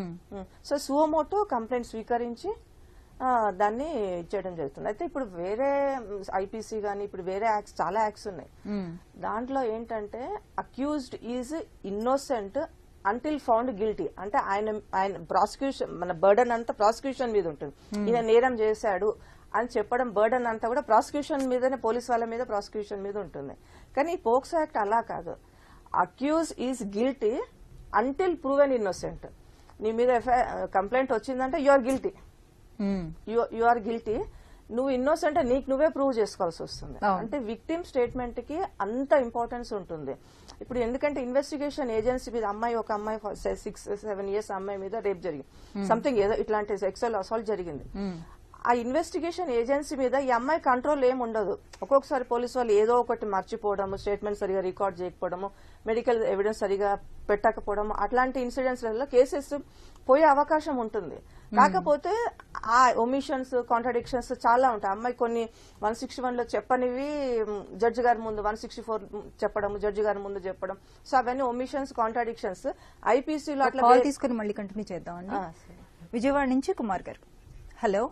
C: సో సువమోటో కంప్లైంట్ స్వీకరించి ఆ, దాన్ని చేయడం జరుగుతుంది అయితే ఇప్పుడు వేరే ఐపీసీ గానీ ఇప్పుడు వేరే యాక్ట్స్ చాలా యాక్ట్స్ ఉన్నాయి దాంట్లో ఏంటంటే accused is innocent until found guilty అంటే ఆయన ఆయన ప్రాసిక్యూషన్ మన బర్డన్ అంతా ప్రాసిక్యూషన్ మీద ఉంటుంది ఈయన నేరం చేశాడు అని చెప్పడం బర్డన్ అంతా కూడా ప్రాసిక్యూషన్ మీదనే పోలీస్ వాళ్ళ మీద ప్రాసిక్యూషన్ మీద ఉంటుంది కానీ ఈ పోక్సో యాక్ట్ అలా కాదు accuse is guilty until proven innocent నీ మీద కంప్లైంట్ వచ్చిందంటే you are guilty you are guilty నువ్వు ఇన్నోసెంట్ నీకు నువ్వే ప్రూవ్ చేసుకోవాల్సి వస్తుంది
A: అవును.
C: అంటే విక్టిమ్ స్టేట్మెంట్ కి అంత ఇంపార్టెన్స్ ఉంటుంది ఇప్పుడు ఎందుకంటే ఇన్వెస్టిగేషన్ ఏజెన్సీ మీద అమ్మాయి ఒక అమ్మాయి సిక్స్ సెవెన్ ఇయర్స్ అమ్మాయి మీద రేప్ జరిగింది సంథింగ్ ఏదో ఇట్లాంటి సెక్సువల్ అసాల్ట్ జరిగింది ఆ ఇన్వెస్టిగేషన్ ఏజెన్సీ మీద ఈ అమ్మాయి కంట్రోల్ ఏం ఉండదు ఒక్కొక్కసారి పోలీసు వాళ్ళు ఏదో ఒకటి మర్చిపోవడము స్టేట్మెంట్ సరిగా రికార్డ్ చేయకపోవడము మెడికల్ ఎవిడెన్స్ సరిగా పెట్టకపోవడము అట్లాంటి ఇన్సిడెంట్స్ కేసెస్ పోయే అవకాశం ఉంటుంది కాకపోతే ఆ ఒమిషన్స్ కాంట్రడిక్షన్స్ చాలా ఉంటాయి అమ్మాయి కొన్ని వన్ సిక్స్టీ వన్ లో చెప్పనివి జడ్జి గారి ముందు వన్ సిక్స్టీ ఫోర్ చెప్పడం జడ్జి గారి ముందు చెప్పడం సో అవన్నీ ఒమిషన్స్ కాంట్రడిక్షన్స్ ఐపీసీలో అట్లా
A: కాల్
C: వే-
A: తీసుకుని మళ్ళీ కంటిన్యూ చేద్దామండి
C: ఆ, సరే.
A: విజయవాడ నుంచి కుమార్ గారు హలో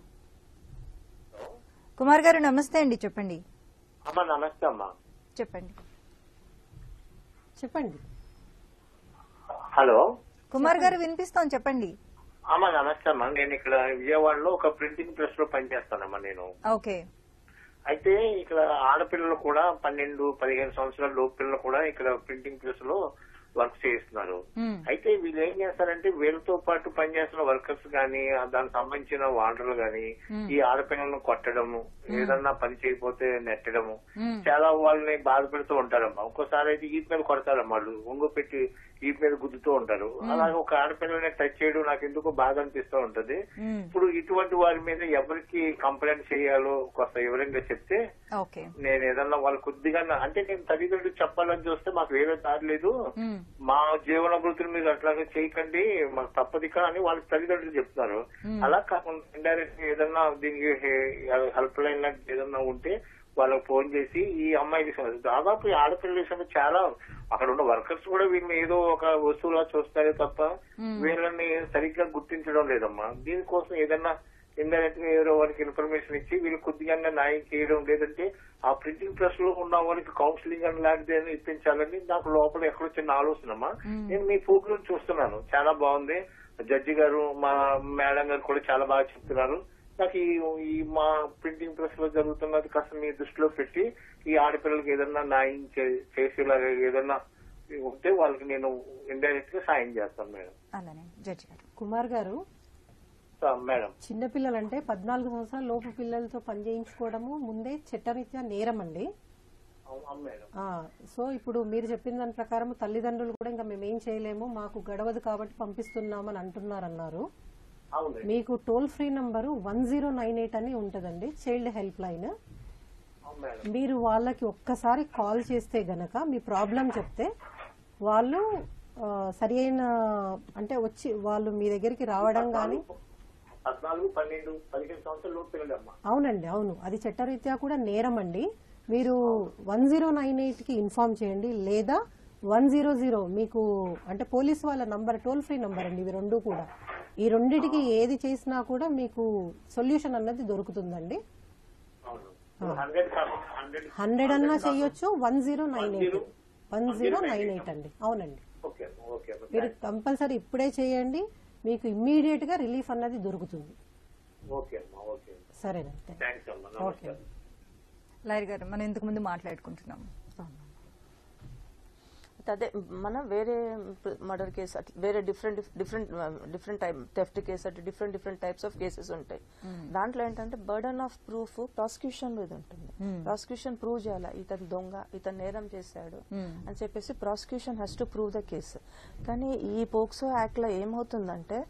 A: కుమార్ గారు నమస్తే అండి చెప్పండి
D: అమ్మా నమస్తే అమ్మా
A: చెప్పండి
B: చెప్పండి
D: హలో
A: కుమార్ గారు వినిపిస్తాం చెప్పండి
D: అమ్మా నమస్తే అమ్మా నేను ఇక్కడ విజయవాడలో ఒక ప్రింటింగ్ ప్రెస్ లో పనిచేస్తానమ్మా నేను
A: ఓకే
D: అయితే ఇక్కడ ఆడపిల్లలు కూడా పన్నెండు పదిహేను సంవత్సరాల లోపు పిల్లలు కూడా ఇక్కడ ప్రింటింగ్ ప్రెస్ లో వర్క్ చేయిస్తున్నారు
A: మ్మ్.
D: అయితే వీళ్ళు ఏం చేస్తారంటే వీళ్ళతో పాటు పనిచేస్తున్న వర్కర్స్ గానీ ఆ దానికి సంబంధించిన వాండర్లు గానీ ఈ ఆడపిల్లలను కొట్టడము ఏదన్నా పని చేయకపోతే నెట్టడము
A: మ్మ్.
D: చాలా వాళ్ళని బాధ పెడుతూ ఉంటారమ్మా ఒక్కోసారి అయితే ఈప్ మీద కొడతారమ్మా వాళ్ళు ఒంగు పెట్టి ఈప్ మీద గుద్దుతూ ఉంటారు అలాగే ఒక ఆడపిల్లని టచ్ చేయడం నాకు ఎందుకు బాధ అనిపిస్తూ ఉంటది
A: మ్మ్.
D: ఇప్పుడు ఇటువంటి వారి మీద ఎవరికి కంప్లైంట్ చేయాలో కొంత వివరంగా చెప్తే
A: ఓకే
D: నేను ఏదన్నా వాళ్ళు కొద్దిగా నా- అంటే నేను తల్లిదండ్రులు చెప్పాలని చూస్తే మాకు వేరే దారి లేదు
A: మ్మ్.
D: మా జీవన వృత్తుల మీద అట్లాగే చేయకండి మాకు తప్పదిక అని వాళ్ళకి తల్లిదండ్రులు చెప్తున్నారు అలా కాకుండా ఇండైరెక్ట్ ఏదన్నా దీనికి హెల్ప్ లైన్ లాంటి ఏదన్నా ఉంటే వాళ్ళకి ఫోన్ చేసి ఈ అమ్మాయి విషయం దాదాపు ఈ ఆడపిల్లల విషయంలో చాలా అక్కడ ఉన్న వర్కర్స్ కూడా వీళ్ళని ఏదో ఒక వస్తువులా చూస్తారే తప్ప వీళ్ళని సరిగ్గా గుర్తించడం లేదమ్మా దీనికోసం ఏదన్నా ఇండైరెక్ట్ గా ఎవరో వారికి ఇన్ఫర్మేషన్ ఇచ్చి వీళ్ళు కొద్దిగా న్యాయం చేయడం లేదంటే ఆ ప్రింటింగ్ ప్రెస్ లో ఉన్న వాళ్ళకి కౌన్సిలింగ్ అని లాంటిది ఏదైనా ఇప్పించాలని నాకు లోపల ఎక్కడో చిన్న ఆలోచన అమ్మా నేను మీ ప్రోగ్రామ్ చూస్తున్నాను చాలా బాగుంది జడ్జి గారు మా మేడం గారు కూడా చాలా బాగా చెప్తున్నారు నాకు ఈ ఈ మా ప్రింటింగ్ ప్రెస్ లో జరుగుతున్నది కాస్త మీ దృష్టిలో పెట్టి ఈ ఆడపిల్లలకి ఏదన్నా న్యాయం చే- చేసేలాగా ఏదన్నా ఉంటే వాళ్ళకి నేను ఇండైరెక్ట్ గా సాయం చేస్తాను మేడం
A: అలానే జడ్జి గారు
B: కుమార్ గారు
D: ఆ, మేడం
B: చిన్నపిల్లలంటే పద్నాలుగు సంవత్సరాల లోపు పిల్లలతో పని చేయించుకోవడము ముందే చట్టరీత్యా నేరం అండి
D: అవును, అవును మేడం
B: ఆ, సో ఇప్పుడు మీరు చెప్పిన దాని ప్రకారం తల్లిదండ్రులు కూడా ఇంకా మేము ఏం చేయలేము మాకు గడవదు కాబట్టి పంపిస్తున్నామని అంటున్నారన్నారు
D: అవును
B: మీకు toll free number one zero nine eight అని ఉంటుందండి చైల్డ్ హెల్ప్ లైన్
D: అవును మేడం
B: మీరు వాళ్ళకి ఒక్కసారి కాల్ చేస్తే గనక మీ ప్రాబ్లం చెప్తే వాళ్ళు ఆ, సరి అయిన అంటే వచ్చి వాళ్ళు మీ దగ్గరికి రావడం కానీ
D: పద్నాలుగు పన్నెండు పదిహేను సంవత్సరాల లోపు పిల్లలు అమ్మా
B: అవునండి అవును అది చట్టరీత్యా కూడా నేరం అండి మీరు వన్ జీరో నైన్ ఎయిట్ కి ఇన్ఫార్మ్ చేయండి లేదా వన్ జీరో జీరో మీకు అంటే పోలీస్ వాళ్ళ నంబర్ టోల్ ఫ్రీ నంబర్ అండి ఇవి రెండు కూడా ఈ రెండిటికి ఏది చేసినా కూడా మీకు సొల్యూషన్ అన్నది దొరుకుతుందండి
D: అవును హండ్రెడ్ కాదు హండ్రెడ్
B: హండ్రెడ్ అన్నా చెయ్యొచ్చు one zero nine eight one zero nine eight అండి అవునండి
D: ఓకే ఓకే అమ్మా.
B: మీరు కంపల్సరీ ఇప్పుడే చేయండి మీకు ఇమ్మీడియట్ గా రిలీఫ్ అన్నది దొరుకుతుంది
D: ఓకే అమ్మా ఓకే
B: సరేనండి
D: థ్యాంక్స్ అమ్మా
B: ఓకే
D: నమస్కారం
A: లాయర్ గారు మనం ఇంతకు ముందు మాట్లాడుకుంటున్నాం
C: అదే మనం వేరే మర్డర్ కేసు అట్లా వేరే different different different type theft case అట్లా different different types of cases ఉంటాయి దాంట్లో ఏంటంటే బర్డన్ ఆఫ్ ప్రూఫ్ ప్రాసిక్యూషన్ మీద ఉంటుంది ప్రాసిక్యూషన్ ప్రూవ్ చేయాలి ఇతను దొంగ ఇతను నేరం చేశాడు అని చెప్పేసి prosecution has to prove the case కానీ ఈ పోక్సో యాక్ట్ లో ఏమవుతుందంటే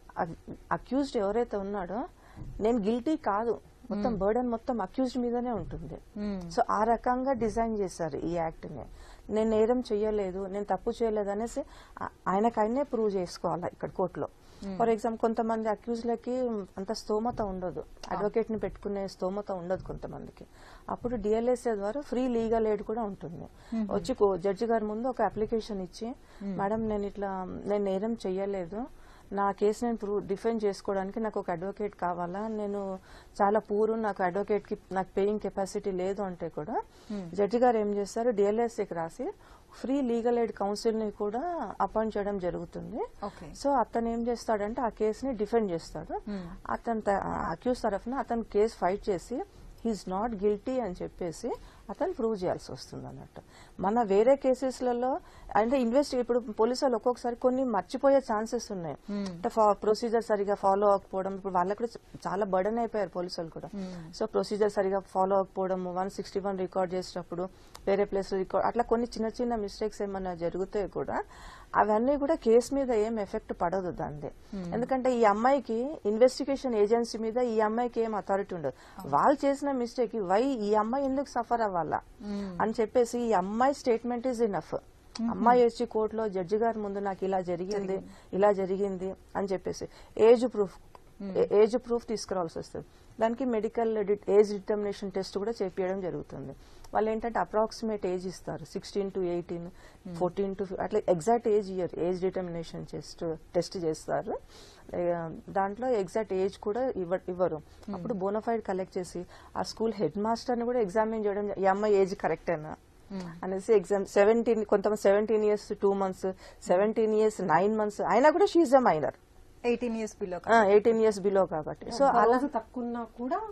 C: అక్యూజ్డ్ ఎవరైతే ఉన్నాడో నేను గిల్టీ కాదు మొత్తం బర్డన్ మొత్తం అక్యూజ్డ్ మీదనే ఉంటుంది సో ఆ రకంగా డిజైన్ చేశారు ఈ యాక్ట్ ని నేను నేరం చెయ్యలేదు నేను తప్పు చేయలేదు అనేసి ఆ- ఆయనకు ఆయనే ప్రూవ్ చేసుకోవాలి ఇక్కడ కోర్టులో ఫర్ ఎగ్జాంపుల్ కొంతమంది అక్యూజ్లకి అంత స్తోమత ఉండదు అడ్వకేట్ ని పెట్టుకునే స్తోమత ఉండదు కొంతమందికి అప్పుడు డిఎల్ఎస్ఏ ద్వారా ఫ్రీ లీగల్ ఎయిడ్ కూడా ఉంటుంది వచ్చి జడ్జి గారి ముందు ఒక అప్లికేషన్ ఇచ్చి మేడం నేను ఇట్లా నేను నేరం చెయ్యలేదు నా కేసు నేను ప్రూవ్ డిఫెండ్ చేసుకోవడానికి నాకు ఒక అడ్వకేట్ కావాలా నేను చాలా పూర్ నాకు అడ్వకేట్ కి నాకు పేయింగ్ కెపాసిటీ లేదు అంటే కూడా జడ్జి గారు ఏం చేస్తారు డిఎల్ఎస్ఏకి రాసి ఫ్రీ లీగల్ ఎయిడ్ కౌన్సిల్ ని కూడా అపాయింట్ చేయడం జరుగుతుంది
A: ఓకే
C: సో అతను ఏం చేస్తాడంటే ఆ కేసుని డిఫెండ్ చేస్తాడు అతను అక్యూజ్ తరఫున అతను కేసు ఫైట్ చేసి హీఈస్ నాట్ గిల్టీ అని చెప్పేసి అతను ప్రూవ్ చేయాల్సి వస్తుంది అన్నట్టు మన వేరే కేసెస్లలో అంటే ఇన్వెస్ట్ ఇప్పుడు పోలీసు వాళ్ళు ఒక్కొక్కసారి కొన్ని మర్చిపోయే ఛాన్సెస్ ఉన్నాయి అంటే ప్రొసీజర్ సరిగా ఫాలో అవ్వకపోవడం ఇప్పుడు వాళ్ళకి కూడా చాలా బర్డన్ అయిపోయారు పోలీసు వాళ్ళు కూడా సో ప్రొసీజర్ సరిగా ఫాలో అవ్వకపోవడం వన్ సిక్స్టీ వన్ రికార్డ్ చేసేటప్పుడు వేరే ప్లేస్ రికార్డ్ అట్లా కొన్ని చిన్న చిన్న మిస్టేక్స్ ఏమైనా జరిగితే కూడా అవన్నీ కూడా కేసు మీద ఏం ఎఫెక్ట్ పడదు దాన్ని ఎందుకంటే ఈ అమ్మాయికి ఇన్వెస్టిగేషన్ ఏజెన్సీ మీద ఈ అమ్మాయికి ఏం అథారిటీ ఉండదు వాళ్ళు చేసిన మిస్టేక్ వై ఈ అమ్మాయి ఎందుకు సఫర్ అవ్వాలా అని చెప్పేసి ఈ అమ్మాయి స్టేట్మెంట్ ఈజ్ ఇనఫ్ అమ్మాయి వచ్చి కోర్టులో జడ్జి గారి ముందు నాకు ఇలా జరిగింది ఇలా జరిగింది అని చెప్పేసి ఏజ్ ప్రూఫ్ ఏజ్ ప్రూఫ్ తీసుకురావాల్సి వస్తుంది దానికి మెడికల్ ఏజ్ డిటర్మినేషన్ టెస్ట్ కూడా చేపించడం జరుగుతుంది వాళ్ళు ఏంటంటే అప్రాక్సిమేట్ ఏజ్ ఇస్తారు sixteen to eighteen fourteen to అట్లా exact age year age determination test test చేస్తారు ఏ, దాంట్లో ఎగ్జాక్ట్ ఏజ్ కూడా ఇవ్వ ఇవ్వరు అప్పుడు బోనఫైడ్ కలెక్ట్ చేసి ఆ స్కూల్ హెడ్ మాస్టర్ ని కూడా ఎగ్జామిన్ చేయడం జ- ఈ అమ్మాయి ఏజ్ కరెక్టేనా అనేసి ఎగ్జామ్ సెవెంటీన్ కొంతమంది seventeen years two months seventeen years nine months అయినా కూడా she's a minor
A: eighteen years below
C: eighteen years below కాబట్టి సో
B: సో ఆ
C: అలా
B: రోజు తక్కువ ఉన్నా కూడా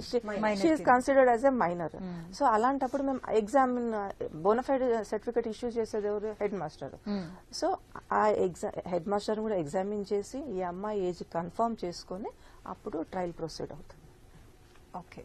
C: she's considered as a minor so అలాంటప్పుడు మేము ఎగ్జామ్ బోనఫైడ్ సర్టిఫికేట్ ఇష్యూ చేసేది ఎవరు హెడ్ మాస్టర్ సో ఆ ఎగ్జామ్ హెడ్ మాస్టర్ కూడా ఎగ్జామిన్ చేసి ఈ అమ్మాయి ఏజ్ కన్ఫర్మ్ చేసుకొని అప్పుడు ట్రయల్ ప్రొసీడ్ అవుతుంది
A: ఓకే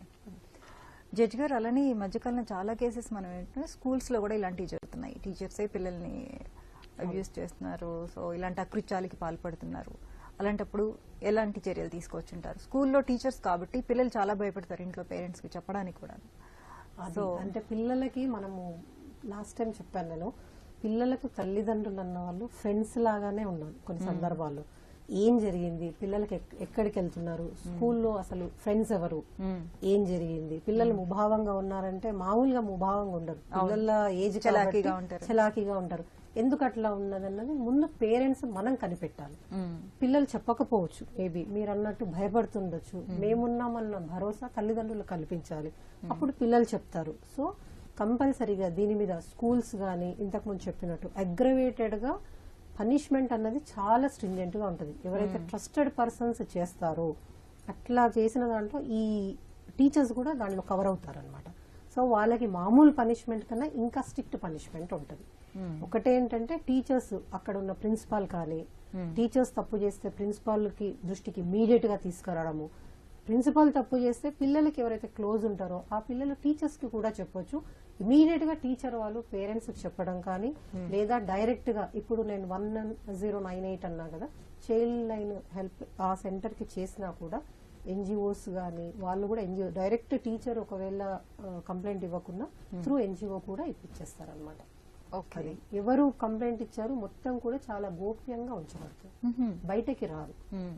A: జడ్జ్ గారు అలానే ఈ మధ్యకాలంలో చాలా కేసెస్ మనం ఏంటంటే స్కూల్స్ లో కూడా ఇలాంటివి జరుగుతున్నాయి టీచర్సే పిల్లల్ని అబ్యూస్ చేస్తున్నారు సో ఇలాంటి అకృత్యాలకి పాల్పడుతున్నారు అలాంటప్పుడు ఎలాంటి చర్యలు తీసుకొచ్చుంటారు స్కూల్లో టీచర్స్ కాబట్టి పిల్లలు చాలా భయపడతారు ఇంట్లో పేరెంట్స్ కి చెప్పడానికి కూడా
B: అది అంటే పిల్లలకి మనము లాస్ట్ టైం చెప్పాను నేను పిల్లలకు తల్లిదండ్రులు అన్న వాళ్ళు ఫ్రెండ్స్ లాగానే ఉన్నారు కొన్ని సందర్భాల్లో ఏం జరిగింది పిల్లలకి ఎక్- ఎక్కడికి వెళ్తున్నారు స్కూల్లో అసలు ఫ్రెండ్స్ ఎవరు ఏం జరిగింది పిల్లలు ముభావంగా ఉన్నారంటే మామూలుగా ముభావంగా ఉండరు పిల్లల ఏజ్
A: చలాకీగా ఉంటారు.
B: చలాకీగా ఉంటారు ఎందుకు అట్లా ఉన్నదన్నది ముందు పేరెంట్స్ మనం కనిపెట్టాలి పిల్లలు చెప్పకపోవచ్చు మేబీ మీరు అన్నట్టు భయపడుతుండొచ్చు మేమున్నామన్న భరోసా తల్లిదండ్రులు కల్పించాలి అప్పుడు పిల్లలు చెప్తారు సో కంపల్సరీగా దీని మీద స్కూల్స్ కానీ ఇంతకుముందు చెప్పినట్టు అగ్రవేటెడ్ గా పనిష్మెంట్ అన్నది చాలా స్ట్రింజెంట్ గా ఉంటుంది ఎవరైతే ట్రస్టెడ్ పర్సన్స్ చేస్తారో అట్లా చేసిన దాంట్లో ఈ టీచర్స్ కూడా దాంట్లో కవర్ అవుతారు అనమాట సో వాళ్ళకి మామూలు పనిష్మెంట్ కన్నా ఇంకా స్ట్రిక్ట్ పనిష్మెంట్ ఉంటుంది ఒకటేంటంటే టీచర్స్ అక్కడ ఉన్న ప్రిన్సిపాల్ కానీ టీచర్స్ తప్పు చేస్తే ప్రిన్సిపాల్ కి దృష్టికి ఇమీడియట్ గా తీసుకురావడము ప్రిన్సిపాల్ తప్పు చేస్తే పిల్లలకి ఎవరైతే క్లోజ్ ఉంటారో ఆ పిల్లలు టీచర్స్ కి కూడా చెప్పొచ్చు ఇమీడియట్ గా టీచర్ వాళ్ళు పేరెంట్స్ కి చెప్పడం కానీ లేదా డైరెక్ట్ గా ఇప్పుడు నేను వన్ జీరో నైన్ ఎయిట్ అన్నా కదా చైల్డ్ లైన్ హెల్ప్ ఆ సెంటర్ కి చేసినా కూడా ఎన్జిఓస్ కానీ వాళ్ళు కూడా ఎన్జిఓ డైరెక్ట్ టీచర్ ఒకవేళ కంప్లైంట్ ఇవ్వకుండా త్రూ ఎన్జిఓ కూడా ఇప్పించేస్తారు అనమాట
A: ఓకే
B: అది ఎవరు కంప్లైంట్ ఇచ్చారు మొత్తం కూడా చాలా గోప్యంగా ఉంచబడుతుంది బయటకి రాదు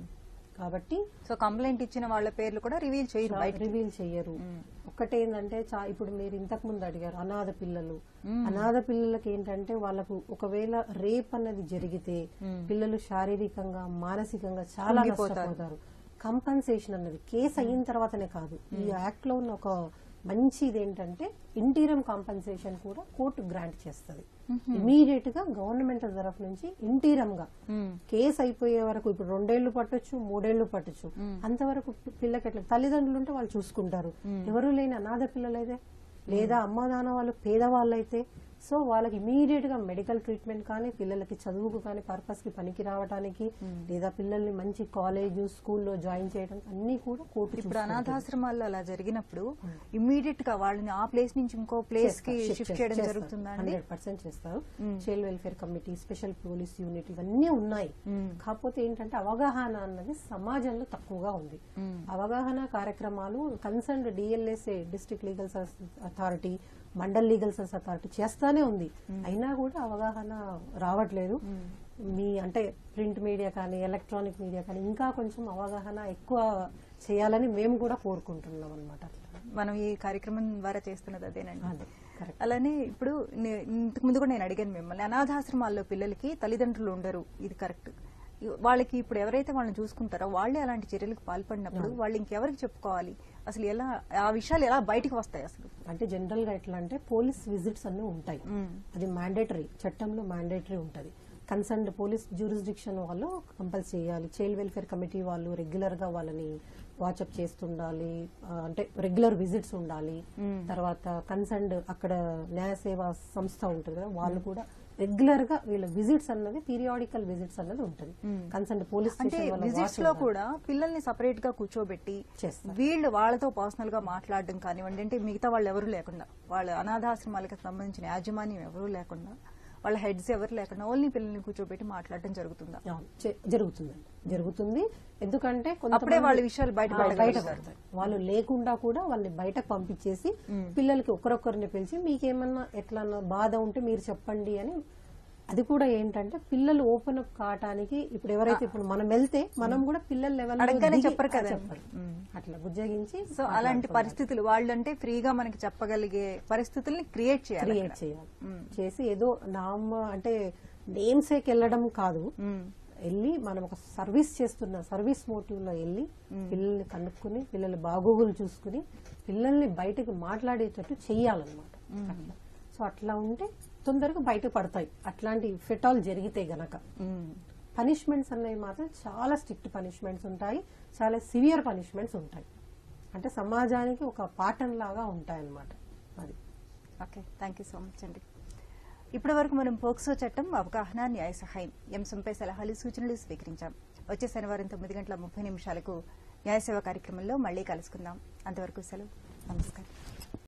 B: కాబట్టి
A: సో కంప్లైంట్ ఇచ్చిన వాళ్ళ పేర్లు కూడా రివీల్ చేయరు బయట
B: రివీల్ చెయ్యరు ఒక్కటేందంటే చా ఇప్పుడు మీరు ఇంతకు ముందు అడిగారు అనాథ పిల్లలు అనాథ పిల్లలకి ఏంటంటే వాళ్ళకు ఒకవేళ రేప్ అన్నది జరిగితే పిల్లలు శారీరకంగా మానసికంగా చాలా నష్టపోతారు కంపన్సేషన్ అన్నది కేసు అయిన తర్వాతనే కాదు ఈ యాక్ట్ లో ఉన్న ఒక మంచిది ఏంటంటే ఇంటీరియం కాంపన్సేషన్ కూడా కోర్టు గ్రాంట్ చేస్తుంది ఇమీడియట్ గా గవర్నమెంట్ తరఫు నుంచి ఇంటీరియం గా కేసు అయిపోయే వరకు ఇప్పుడు రెండేళ్లు పట్టొచ్చు మూడేళ్లు పట్టొచ్చు అంతవరకు పి- పిల్లకి ఎట్లా తల్లిదండ్రులు ఉంటే వాళ్ళు చూసుకుంటారు ఎవరు లేని అనాథ పిల్లలైతే లేదా అమ్మ నాన్న వాళ్ళు పేదవాళ్ళైతే సో వాళ్ళకి ఇమీడియట్ గా మెడికల్ ట్రీట్మెంట్ కానీ పిల్లలకి చదువుకు కానీ పర్పస్ కి పనికి రావడానికి లేదా పిల్లల్ని మంచి కాలేజ్ స్కూల్లో జాయిన్ చేయడానికి అన్ని కూడా కోర్టు
A: ఇప్పుడు అనాథాశ్రమాల్లో అలా జరిగినప్పుడు ఇమ్మీడియట్ గా వాళ్ళని ఆ ప్లేస్ నుంచి ఇంకో ప్లేస్ కి షిఫ్ట్ చేయడం జరుగుతుందా అండి
B: హండ్రెడ్ పర్సెంట్ చేస్తారు child welfare committee special police unit ఇవన్నీ ఉన్నాయి కాకపోతే ఏంటంటే అవగాహన అన్నది సమాజంలో తక్కువగా ఉంది అవగాహన కార్యక్రమాలు concern DLSA district legal authority mandal legal service authority చేస్తానే ఉంది అయినా కూడా అవగాహన రావట్లేదు మీ అంటే ప్రింట్ మీడియా కానీ ఎలక్ట్రానిక్ మీడియా కానీ ఇంకా కొంచెం అవగాహన ఎక్కువ చేయాలని మేము కూడా కోరుకుంటున్నాం అనమాట
A: మనం ఈ కార్యక్రమం ద్వారా చేస్తున్నది అదేనండి
B: అదే కరెక్ట్
A: అలానే ఇప్పుడు నే- ఇంతకు ముందు కూడా నేను అడిగాను మిమ్మల్ని అనాథాశ్రమాల్లో పిల్లలకి తల్లిదండ్రులు ఉండరు ఇది కరెక్ట్ వాళ్ళకి ఇప్పుడు ఎవరైతే వాళ్ళని చూసుకుంటారో వాళ్ళే అలాంటి చర్యలకు పాల్పడినప్పుడు వాళ్ళు ఇంకెవరికి చెప్పుకోవాలి అసలు ఎలా ఆ విషయాలు ఎలా బయటకు వస్తాయి అసలు
B: అంటే జనరల్ గా ఎట్లా అంటే పోలీస్ విజిట్స్ అన్ని ఉంటాయి అది మ్యాండేటరీ చట్టంలో మ్యాండేటరీ ఉంటది కన్సర్న్ పోలీస్ జ్యూరిస్డిక్షన్ వాళ్ళు కంపల్సరీ చేయాలి చైల్డ్ వెల్ఫేర్ కమిటీ వాళ్ళు రెగ్యులర్ గా వాళ్ళని వాచప్ చేస్తుండాలి ఆ, అంటే రెగ్యులర్ విజిట్స్ ఉండాలి తర్వాత కన్సర్న్ అక్కడ న్యాయ సేవా సంస్థ ఉంటుంది కదా వాళ్ళు కూడా రెగ్యులర్ గా వీళ్ళ విజిట్స్ అన్నది పీరియాడికల్ విజిట్స్ అన్నది ఉంటుంది కన్సర్న్ పోలీస్
A: అంటే
B: స్టేషన్ వాళ్ళ
A: విజిట్స్
B: watch
A: లో
B: ఉండాలి.
A: కూడా పిల్లల్ని సపరేట్ గా కూర్చోబెట్టి
B: చేస్తారు.
A: వీళ్ళు వాళ్ళతో పర్సనల్ గా మాట్లాడడం కానివ్వండి అంటే మిగతా వాళ్ళు ఎవరు లేకుండా వాళ్ళ అనాథాశ్రమాలకు సంబంధించిన యాజమాన్యం ఎవరు లేకుండా వాళ్ళ హెడ్స్ ఎవరు లేకుండా ఓన్లీ పిల్లల్ని కూర్చోబెట్టి మాట్లాడడం జరుగుతుందా
B: అవును, చే- జరుగుతుందండి జరుగుతుంది ఎందుకంటే
A: అప్పుడే
B: కొంతమంది-
A: వాళ్ళ విషయాలు బయట
B: ఆ,
A: పడగలుగుతారు.
B: బయట పడతాయి. వాళ్ళు లేకుండా కూడా వాళ్ళని బయటకు పంపించేసి పిల్లలకి ఒకరొకరిని పిలిచి మీకేమన్నా ఎట్లన్నా బాధ ఉంటే మీరు చెప్పండి అని అది కూడా ఏంటంటే పిల్లలు ఓపెన్ అప్ కావటానికి ఇప్పుడు ఎవరైతే ఇప్పుడు మనం వెళ్తే మనం కూడా పిల్లల లెవెల్
A: అడగగానే చెప్పరు కదండి.
B: చెప్పరు అట్లా బుజ్జగించి
A: సో అలాంటి పరిస్థితులు వాళ్ళంటే ఫ్రీగా మనకి చెప్పగలిగే పరిస్థితుల్ని క్రియేట్ చేయాలి
B: క్రియేట్
A: అక్కడ.
B: చేయాలి చేసి ఏదో నామ అంటే నేమ్ సేక్ వెళ్ళడం కాదు
A: మ్మ్.
B: వెళ్ళి మనం ఒక సర్వీస్ చేస్తున్న సర్వీస్ మోటివ్ లో వెళ్ళి పిల్లల్ని కనుక్కుని పిల్లల బాగోగులు చూసుకుని పిల్లల్ని బయటకు మాట్లాడేటట్టు చెయ్యాలన్నమాట అట్లా సో అట్లా ఉంటే తొందరగా బయట పడతాయి అట్లాంటి ఫెటాల్ జరిగితే గనక
A: మ్మ్.
B: పనిష్మెంట్స్ అనేవి మాత్రం చాలా స్ట్రిక్ట్ పనిష్మెంట్స్ ఉంటాయి చాలా సివియర్ పనిష్మెంట్స్ ఉంటాయి అంటే సమాజానికి ఒక పాఠం లాగా ఉంటాయన్నమాట అది
A: okay thank you so much అండి ఇప్పటి వరకు మనం పోక్సో చట్టం అవగాహన న్యాయ సహాయం అంశంపై సలహాలు సూచనలు స్వీకరించాం వచ్చే శనివారం తొమ్మిది గంటల ముప్పై నిమిషాలకు న్యాయ సేవ కార్యక్రమంలో మళ్ళీ కలుసుకుందాం అంతవరకు సెలవు నమస్కారం